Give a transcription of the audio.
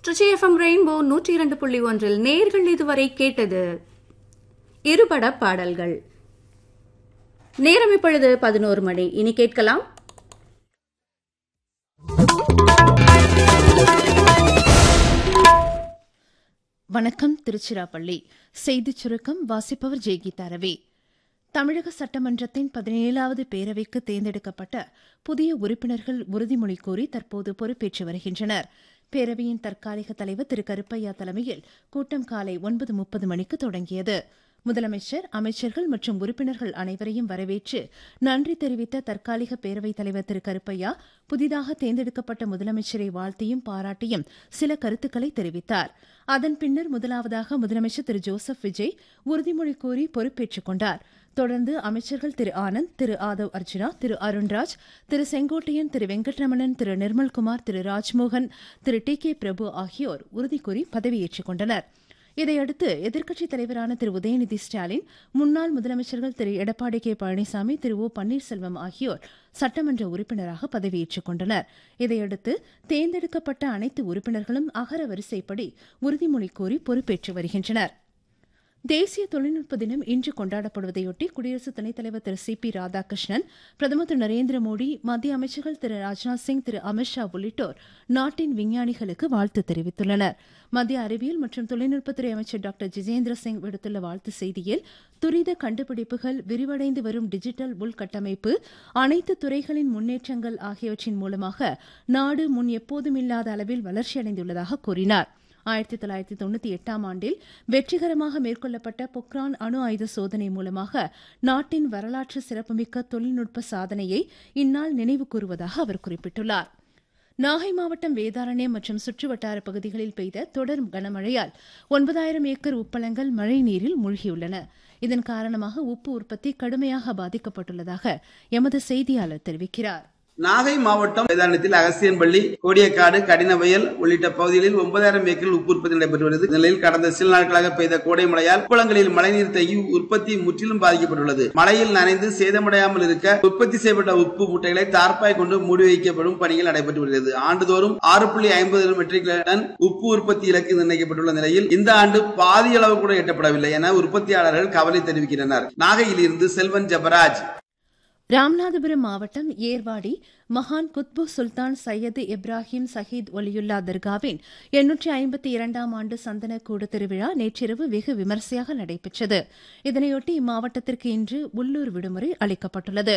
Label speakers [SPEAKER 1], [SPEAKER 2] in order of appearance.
[SPEAKER 1] Trichy FM rainbow நூற்றி இரண்டு புள்ளி ஒன்றில் நேர்கள் இதுவரை கேட்டது இருபட பாடல்கள் நேரம் இப்பொழுது பதினோரு மணி இனி கேட்கலாம்
[SPEAKER 2] வணக்கம் திருச்சிராப்பள்ளி செய்திச் சுருக்கம் வாசிப்பவர் ஜெய்கீதா ரவி தமிழக சட்டமன்றத்தின் பதினேழாவது பேரவைக்கு தேர்ந்தெடுக்கப்பட்ட புதிய உறுப்பினர்கள் உறுதிமொழி கோரி தற்போது பொறுப்பேற்று வருகின்றனர் பேரவையின் தற்காலிக தலைவர் திரு கருப்பையா தலைமையில் கூட்டம் காலை ஒன்பது முப்பது மணிக்கு தொடங்கியது முதலமைச்சர் அமைச்சர்கள் மற்றும் உறுப்பினர்கள் அனைவரையும் வரவேற்று நன்றி தெரிவித்த தற்காலிக பேரவைத் தலைவர் திரு கருப்பையா புதிதாக தேர்ந்தெடுக்கப்பட்ட முதலமைச்சரை வாழ்த்தியும் பாராட்டியும் சில கருத்துக்களை தெரிவித்தார் அதன் பின்னர் முதலாவதாக முதலமைச்சர் திரு ஜோசப் விஜய் உறுதிமொழி கூறி பொறுப்பேற்றுக் கொண்டார் தொடர்ந்து அமைச்சர்கள் திரு ஆனந்த் திரு ஆதவ் அர்ஜுனா திரு அருண்ராஜ் திரு செங்கோட்டையன் திரு வெங்கட்ரமணன் திரு நிர்மல்குமார் திரு ராஜ்மோகன் திரு டி கே பிரபு ஆகியோர் உறுதிக்கூறி பதவியேற்றுக் கொண்டனர் இதையடுத்து எதிர்க்கட்சித் தலைவரான திரு உதயநிதி ஸ்டாலின் முன்னாள் முதலமைச்சர்கள் திரு எடப்பாடி கே பழனிசாமி திரு ஓ பன்னீர்செல்வம் ஆகியோர் சட்டமன்ற உறுப்பினராக பதவியேற்றுக் கொண்டனர் இதையடுத்து தேர்ந்தெடுக்கப்பட்ட அனைத்து உறுப்பினர்களும் அகர வரிசைப்படி உறுதிமொழி கோரி பொறுப்பேற்று வருகின்றனர் தேசிய தொழில்நுட்ப தினம் இன்று கொண்டாடப்படுவதையொட்டி குடியரசு துணைத் தலைவர் திரு சி பி ராதாகிருஷ்ணன் பிரதமர் திரு நரேந்திர மோடி மத்திய அமைச்சர்கள் திரு ராஜ்நாத் சிங் திரு அமித்ஷா உள்ளிட்டோர் நாட்டின் விஞ்ஞானிகளுக்கு வாழ்த்து தெரிவித்துள்ளனர் மத்திய அறிவியல் மற்றும் தொழில்நுட்பத்துறை அமைச்சர் டாக்டர் ஜிதேந்திர சிங் விடுத்துள்ள வாழ்த்து செய்தியில் துரித கண்டுபிடிப்புகள் விரிவடைந்து வரும் டிஜிட்டல் உள்கட்டமைப்பு அனைத்து துறைகளின் முன்னேற்றங்கள் ஆகியவற்றின் மூலமாக நாடு முன் எப்போதும் இல்லாத அளவில் வளர்ச்சியடைந்துள்ளதாக கூறினார் ஆயிரத்தி தொள்ளாயிரத்தி தொண்ணூத்தி எட்டாம் ஆண்டில் வெற்றிகரமாக மேற்கொள்ளப்பட்ட பொக்ரான் அணு ஆயுத சோதனை மூலமாக நாட்டின் வரலாற்று சிறப்புமிக்க தொழில்நுட்ப சாதனையை இந்நாள் நினைவு கூறுவதாக அவர் குறிப்பிட்டுள்ளார் நாகை மாவட்டம் வேதாரண்யம் மற்றும் சுற்றுவட்டார பகுதிகளில் பெய்த தொடர் கனமழையால் ஒன்பதாயிரம் ஏக்கர் உப்பளங்கள் மழைநீரில் மூழ்கியுள்ளன இதன் காரணமாக உப்பு உற்பத்தி கடுமையாக பாதிக்கப்பட்டுள்ளதாக எமது செய்தியாளர் தெரிவிக்கிறார்
[SPEAKER 3] நாகை மாவட்டம் வேதாரணத்தில் அகசியன்பள்ளி கோடியக்காடு கடினவயல் உள்ளிட்ட பகுதிகளில் ஒன்பதாயிரம் ஏக்கர் உப்பு உற்பத்தி நடைபெற்று வருகிறது நிலையில் கடந்த சில நாட்களாக பெய்த கோடை மழையால் குளங்களில் மழைநீர் தேங்கி உற்பத்தி முற்றிலும் பாதிக்கப்பட்டுள்ளது மழையில் நனைந்து சேதமடையாமல் இருக்க உற்பத்தி செய்யப்பட்ட உப்பு மூட்டைகளை தார்ப்பாய் கொண்டு மூடி வைக்கப்படும் பணிகள் நடைபெற்று வருகிறது ஆண்டுதோறும் ஆறு புள்ளி ஐம்பது மெட்ரிக் டன் உப்பு உற்பத்தி இலக்கு நிர்ணயிக்கப்பட்டுள்ள நிலையில் இந்த ஆண்டு பாதி அளவு கூட எட்டப்படவில்லை என உற்பத்தியாளர்கள் கவலை தெரிவிக்கின்றனர் நாகையில் இருந்து செல்வன் ஜபராஜ்
[SPEAKER 2] ராமநாதபுரம் மாவட்டம் ஏர்வாடி மகான் குத்பு சுல்தான் சையது இப்ராஹிம் சஹீத் ஒலியுல்லா தர்காவின் எண்ணூற்றி ஐம்பத்தி இரண்டாம் ஆண்டு சந்தனக்கூடு திருவிழா நேற்றிரவு வெகு விமரிசையாக நடைபெற்றது இதனையொட்டி இம்மாவட்டத்திற்கு இன்று உள்ளூர் விடுமுறை அளிக்கப்பட்டுள்ளது